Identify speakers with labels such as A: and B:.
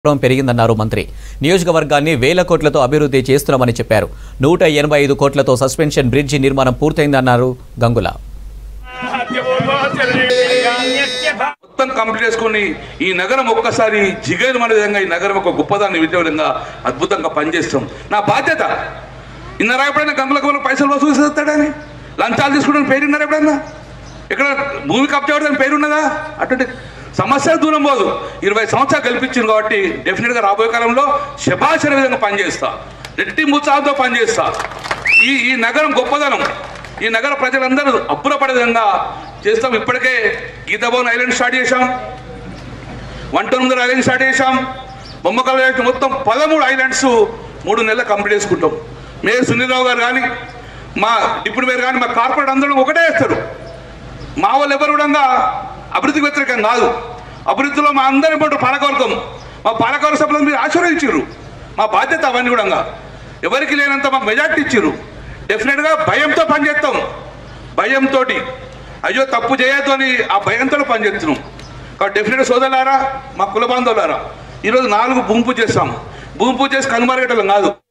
A: గౌరవం పెరిగిందన్నారు మంత్రి నియోజకవర్గాన్ని వేల కోట్లతో అభివృద్ధి చేస్తున్నామని చెప్పారు నూట ఎనభై ఐదు కోట్లతో సస్పెన్షన్ బ్రిడ్జి నిర్మాణం పూర్తయిందన్నారు గంగుల
B: మొత్తం కంప్లీట్ చేసుకొని ఈ నగరం ఒక్కసారి జిగేలు మన విధంగా ఈ నగరం ఒక గొప్పదాన్ని విద్య విధంగా అద్భుతంగా పనిచేస్తాం నా బాధ్యత ఇన్నరా ఎప్పుడైనా గంగుల గంగుల పైసలు వసూలు చేస్తాడని లంచాలు తీసుకుంటే పేరు ఉన్నారు ఎప్పుడైనా ఇక్కడ భూమి కబ్జా అవడం పేరు ఉన్నదా అటువంటి సమస్య దూరం పోదు ఇరవై సంవత్సరాలు కల్పించింది కాబట్టి డెఫినెట్గా రాబోయే కాలంలో శభాషణ విధంగా పనిచేస్తా రెట్టి ముత్సాహంతో పనిచేస్తా ఈ ఈ నగరం గొప్పదనం ఈ నగర ప్రజలందరూ అప్పురపడే విధంగా చేస్తాం ఇప్పటికే గీతాభవన్ ఐలాండ్ స్టార్ట్ చేశాం వన్ టౌన్ ఐలాండ్ స్టార్ట్ చేశాం బొమ్మకల్ ఐలాండ్ మొత్తం పదమూడు ఐలాండ్స్ మూడు నెలలు కంప్లీట్ చేసుకుంటాం మేయర్ సునీల్రావు గారు కానీ మా డిప్యూటీ మేయర్ కానీ మా కార్పొరేట్ అందరూ ఒకటే వేస్తారు మా వాళ్ళు ఎవరు కూడా అభివృద్ధికి వ్యతిరేకం కాదు అభివృద్ధిలో మా అందరి పాటు పాలకవర్గం మా పాలకవర్గ సభ్యులను మీరు ఆశీర్వదించారు మా బాధ్యత అవన్నీ కూడా ఎవరికి లేనంత మాకు మెజార్టీ ఇచ్చారు డెఫినెట్గా భయంతో పనిచేస్తాం భయంతో అయ్యో తప్పు చేయొద్దు అని ఆ భయంతో పనిచేస్తున్నాం కాబట్టి డెఫినెట్గా సోదరులారా మా కుల బాంధవులారా ఈరోజు నాలుగు భూమి పూజ చేస్తాం భూమి పూజ చేసి కనుమరగటం కాదు